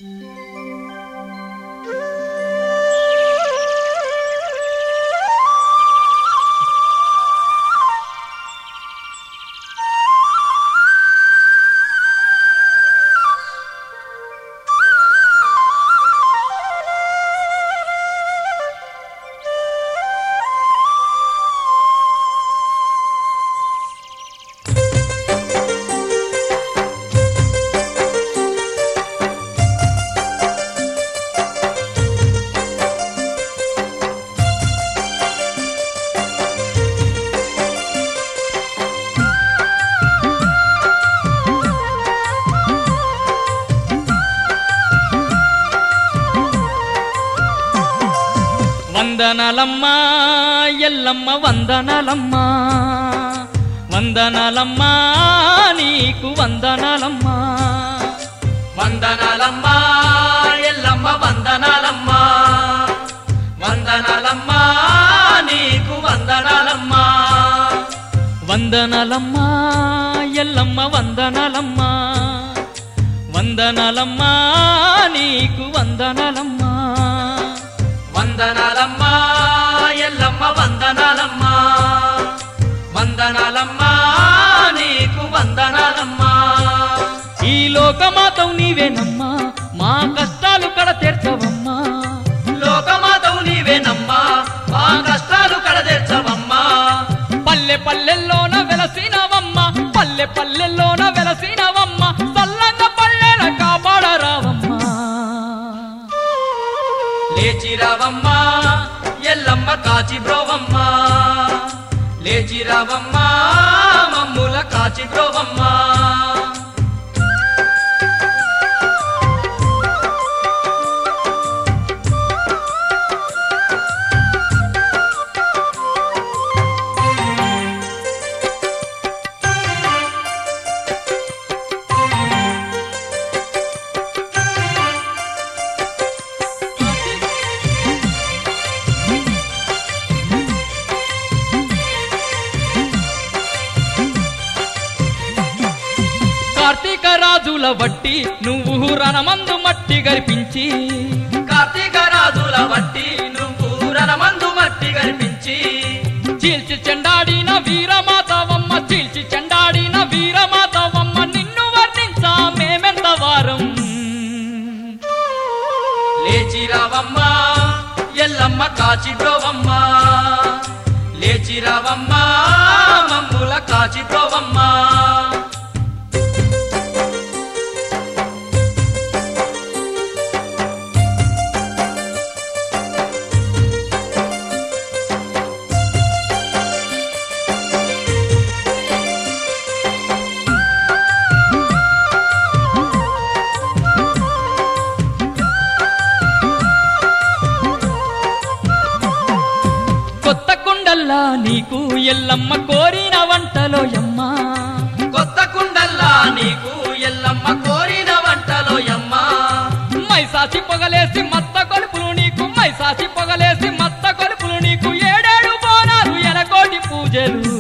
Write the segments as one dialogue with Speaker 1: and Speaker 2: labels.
Speaker 1: వందనలమ్మా ఎల్లమ్మ వందనలమ్మా వందనలమ్మా నీకు వందనలమ్మా
Speaker 2: వందనాలమ్మా ఎల్లమ్మ వందనాలమ్మా వందనాలమ్మా నీకు వందనాలమ్మా
Speaker 1: వందనలమ్మా ఎల్లమ్మ వందనలమ్మా వందనలమ్మా నీకు వందనలమ్మా
Speaker 2: వందనాలమ్మా ఎల్లమ్మ వందనాలమ్మా వందనాలమ్మా నీకు వందనాలమ్మా
Speaker 1: ఈ లోకమాతవు నీవేనమ్మా మా కష్టాలు కడ తీర్చవమ్మా
Speaker 2: లోకమాతవు నీవేనమ్మా మా కష్టాలు కడదెచ్చవమ్మా
Speaker 1: పల్లె పల్లెల్లోన వెలసినవమ్మ పల్లె పల్లెల్లోన వెలసినవమ్మ చల్లంగా పల్లెల కాపాడరావమ్మా
Speaker 2: లేచిరావమ్మా ఎల్లమ్మ కాచి బ్రోవమ్మా లేచిరావమ్మా మమ్ముల కాచి బ్రోవమ్మా
Speaker 1: కార్తీక రాజుల వట్టి నువ్వు రణమందు మట్టి గరిపించి
Speaker 2: కార్తీక రాజుల వట్టి నువ్వు రణమందు మట్టి గర్పించి
Speaker 1: చీల్చి చెండాడిన వీరమాతవమ్మ చీల్చి చెండాడిన వీరమాతవమ్మ నిన్ను వర్ణించా మేమెంత వారం
Speaker 2: లేచిరావమ్మా ఎల్లమ్మ కాచి బ్రోవమ్మా లేచిరావమ్మా మమ్ముల కాచి బ్రోవమ్మా
Speaker 1: కొత్త కుండల్లా నీకు ఎల్లమ్మ కోరిన వంటలో యమ్మా
Speaker 2: కొత్త కుండల్లా నీకు ఎల్లమ్మ కోరిన వంటలో యమ్మ
Speaker 1: మైసాసి పొగలేసి మత్త కొలుపులు నీకు మైసాసి పొగలేసి మత్త కొలుపులు నీకు ఏడేడు బోనాలు ఎనకోటి పూజలు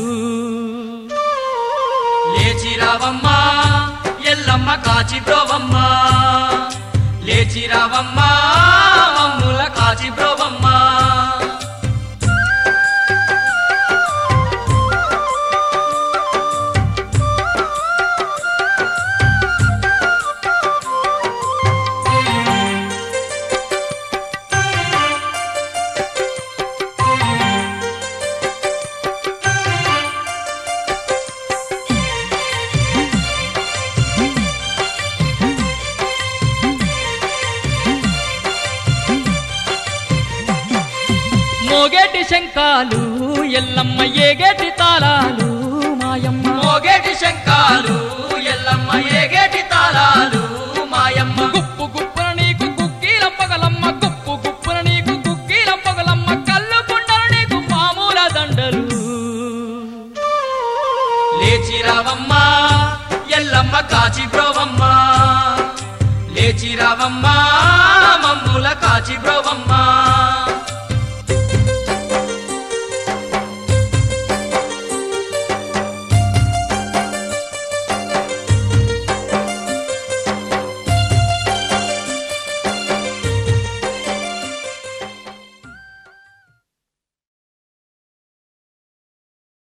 Speaker 2: లేచిరావమ్మా ఎల్లమ్మ కాచి బ్రోవమ్మా లేచిరావమ్మా మమ్ముల కాచి బ్రోవమ్మా
Speaker 1: మోగేటి శంఖాలు ఎల్లమ్మ ఏగేటి తాళాలు మాయమ్మ
Speaker 2: మోగేటి శంఖాలు ఎల్లమ్మ ఏగేటి తాళాలు మాయమ్మ
Speaker 1: గుప్పు గుప్పున నీకు కుక్కీల పొగలమ్మ గుప్పు గుప్పున నీకు కుక్కీల పొగలమ్మ కళ్ళు కుండలు నీకు మామూల దండలు
Speaker 2: లేచిరావమ్మా ఎల్లమ్మ కాచి బ్రోవమ్మా లేచిరావమ్మా మమ్ముల కాచి బ్రోవమ్మా